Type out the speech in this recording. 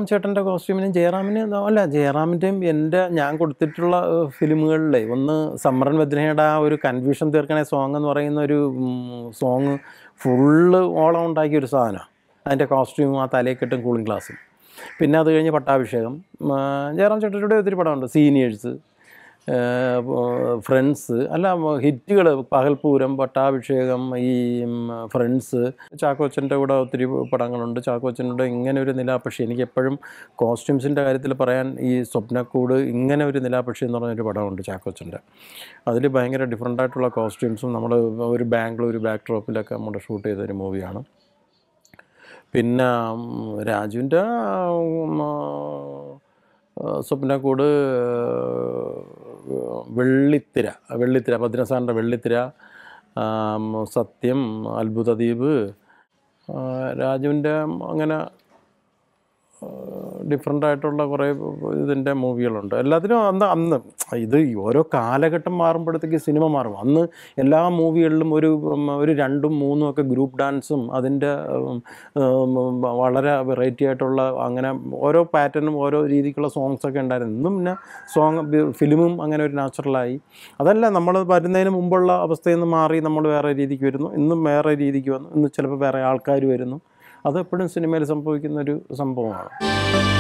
ജയറാം ചേട്ടൻ്റെ കോസ്റ്റ്യൂമിനും ജയറാമിന് അല്ല ജയറാമിൻ്റെയും എൻ്റെ ഞാൻ കൊടുത്തിട്ടുള്ള ഫിലിമുകളിലെ ഒന്ന് സമ്മറൻ ബദ്രയുടെ ആ ഒരു കൺഫ്യൂഷൻ തീർക്കണേ സോങ് എന്ന് പറയുന്ന ഒരു സോങ് ഫുള്ള് ഓളം ഉണ്ടാക്കിയ ഒരു സാധനമാണ് അതിൻ്റെ കോസ്റ്റ്യൂമും ആ തലയിൽ കെട്ടും കൂളിംഗ് ഗ്ലാസും പിന്നെ അത് കഴിഞ്ഞ് പട്ടാഭിഷേകം ആ, ജയറാം ചേട്ടൻ്റെ ഒത്തിരി പടമുണ്ട് സീനിയേഴ്സ് ഫ്രണ്ട്സ് അല്ല ഹിറ്റുകൾ പകൽപൂരം പട്ടാഭിഷേകം ഈ ഉം, ഫ്രണ്ട്സ് ചാക്കോച്ചൻ്റെ കൂടെ ഒത്തിരി പടങ്ങളുണ്ട് ചാക്കോച്ചൻ്റെ ഇങ്ങനെ ഒരു നിലാപക്ഷി എനിക്ക് എപ്പോഴും കോസ്റ്റ്യൂംസിൻ്റെ കാര്യത്തിൽ പറയാൻ ഈ സ്വപ്നക്കൂട് ഇങ്ങനെ ഒരു നിലാപക്ഷി എന്ന് പറഞ്ഞൊരു പടമുണ്ട് ചാക്കോച്ചൻ്റെ അതിൽ ഭയങ്കര ഡിഫറെൻ്റ് ആയിട്ടുള്ള കോസ്റ്റ്യൂംസും നമ്മൾ ഒരു ബാംഗ്ലൂർ ബാക്ക് ഡ്രോപ്പിലൊക്കെ നമ്മൾ ഷൂട്ട് ചെയ്തൊരു മൂവിയാണ് പിന്നെ ഉം, രാജുവിൻ്റെ ഉം, ആ, സ്വപ്നക്കൂട് വെള്ളിത്തിര വെള്ളിത്തിര ഭദ്രസാറിൻ്റെ വെള്ളിത്തിര ആം, സത്യം അത്ഭുതദ്വീപ് ആ, രാജുവിൻ്റെ അങ്ങനെ ഡിഫറെൻ്റ് ആയിട്ടുള്ള കുറേ ഇതിൻ്റെ മൂവികളുണ്ട് എല്ലാത്തിനും അന്ന് അന്ന് ഇത് ഈ ഓരോ കാലഘട്ടം മാറുമ്പോഴത്തേക്ക് സിനിമ മാറും അന്ന് എല്ലാ മൂവികളിലും ഒരു ഉം, ഒരു രണ്ടും മൂന്നും ഒക്കെ ഗ്രൂപ്പ് ഡാൻസും അതിൻ്റെ ഉം, ഉം, വളരെ വെറൈറ്റി ആയിട്ടുള്ള അങ്ങനെ ഓരോ പാറ്റേണും ഓരോ രീതിക്കുള്ള സോങ്സ് ഒക്കെ ഉണ്ടായിരുന്നു ഇന്നും പിന്നെ സോങ് ഫിലിമും അങ്ങനെ ഒരു നാച്ചുറലായി അതല്ല നമ്മൾ വരുന്നതിന് മുമ്പുള്ള അവസ്ഥയിൽ നിന്ന് മാറി നമ്മൾ വേറെ രീതിക്ക് വരുന്നു ഇന്നും വേറെ രീതിക്ക് വന്നു ഇന്ന് ചിലപ്പോൾ വേറെ ആൾക്കാർ വരുന്നു അത് എപ്പോഴും സിനിമയിൽ സംഭവിക്കുന്ന ഒരു സംഭവമാണ്